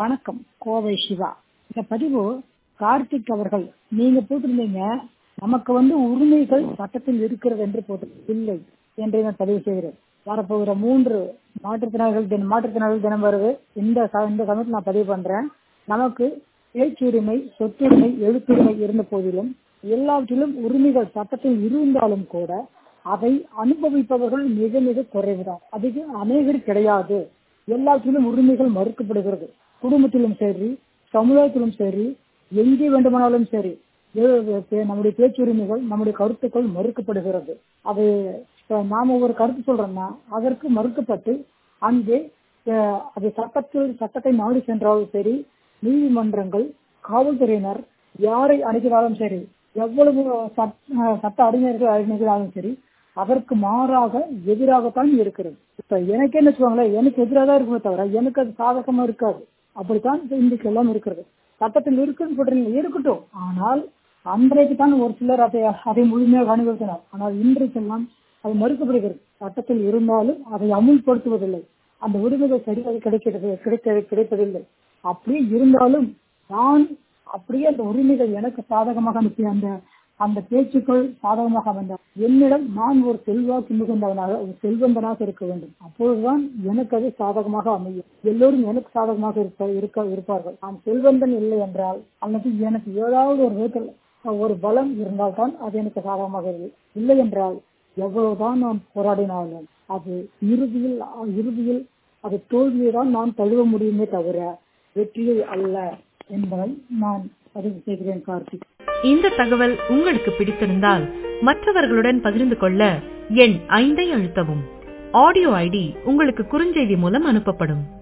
வணக்கம் கோவை சிவா இந்த பதிவு கார்த்திக் அவர்கள் நீங்க போட்டிருந்தீங்க நமக்கு வந்து உரிமைகள் சட்டத்தில் இருக்கிறது என்று போட்டு இல்லை என்று நான் பதிவு செய்கிறேன் வரப்போகிற மூன்று மாற்றுத்திறனாளிகள் தினம் மாற்றுத்திறனாளிகள் தினம் வருது இந்த ச- இந்த சமயத்தில் நான் பதிவு பண்றேன் நமக்கு பேச்சுரிமை சொத்துரிமை எழுத்துரிமை இருந்த போதிலும் எல்லாவற்றிலும் உரிமைகள் சட்டத்தில் இருந்தாலும் கூட அதை அனுபவிப்பவர்கள் மிக மிக குறைவுதான் அதுக்கு அநேகர் கிடையாது எல்லாவற்றிலும் உரிமைகள் மறுக்கப்படுகிறது குடும்பத்திலும் சரி சமுதாயத்திலும் சரி எங்கே வேண்டுமானாலும் சரி எ- எ- நம்முடைய பேச்சுரிமைகள் நம்முடைய கருத்துக்கள் மறுக்கப்படுகிறது அது இப்ப நாம ஒரு கருத்து சொல்றோம்னா அதற்கு மறுக்கப்பட்டு அங்கே அஹ், அது சட்டத்தில் சட்டத்தை நாடி சென்றாலும் சரி நீதிமன்றங்கள் காவல்துறையினர் யாரை அணுகினாலும் சரி எவ்வளவு சட்- அஹ், சட்ட அறிஞர்கள் அணுகினாலும் சரி அதற்கு மாறாக எதிராகத்தான் இருக்கிறது இப்ப எனக்கு என்ன வச்சுக்கோங்களேன் எனக்கு எதிராக தான் இருக்குமே தவிர எனக்கு அது சாதகமா இருக்காது அப்படித்தான் இன்றைக்கு எல்லாம் இருக்கிறது சட்டத்தில் இருக்குன்னு சொல்றீங்க இருக்கட்டும் ஆனால் அன்றைக்கு தான் ஒரு சிலர் அதை அதை முழுமையாக அனுபவித்தனர் ஆனால் இன்றைக்கெல்லாம் அது மறுக்கப்படுகிறது சட்டத்தில் இருந்தாலும் அதை அமுல்படுத்துவதில்லை அந்த உரிமைகள் சரியாக கிடைக்கிறது கிடைக்க கிடைப்பதில்லை அப்படியே இருந்தாலும் நான் அப்படியே அந்த உரிமைகள் எனக்கு சாதகமாக அனுப்பி அந்த அந்த பேச்சுக்கள் சாதகமாக அமைந்தால் என்னிடம் நான் ஒரு செல்வாக்கு மிகுந்தவனாக ஒரு செல்வந்தனாக இருக்க வேண்டும் அப்பொழுதுதான் எனக்கு அது சாதகமாக அமையும் எல்லோரும் எனக்கு சாதகமாக இருப்ப இருக்க இருப்பார்கள் நான் செல்வந்தன் இல்லை என்றால் அல்லது எனக்கு ஏதாவது ஒரு விதத்தில் ஒரு பலம் இருந்தால்தான் அது எனக்கு சாதகமாக இருக்கும் இல்லை என்றால் எவ்வளவுதான் நான் போராடினாலும் அது இறுதியில் இறுதியில் அது தோல்வியை தான் நான் தழுவ முடியுமே தவிர வெற்றியை அல்ல என்பதை நான் பதிவு செய்கிறேன் கார்த்திக் இந்த தகவல் உங்களுக்கு பிடித்திருந்தால் மற்றவர்களுடன் பகிர்ந்து கொள்ள எண் ஐந்தை அழுத்தவும் ஆடியோ ஐடி உங்களுக்கு குறுஞ்செய்தி மூலம் அனுப்பப்படும்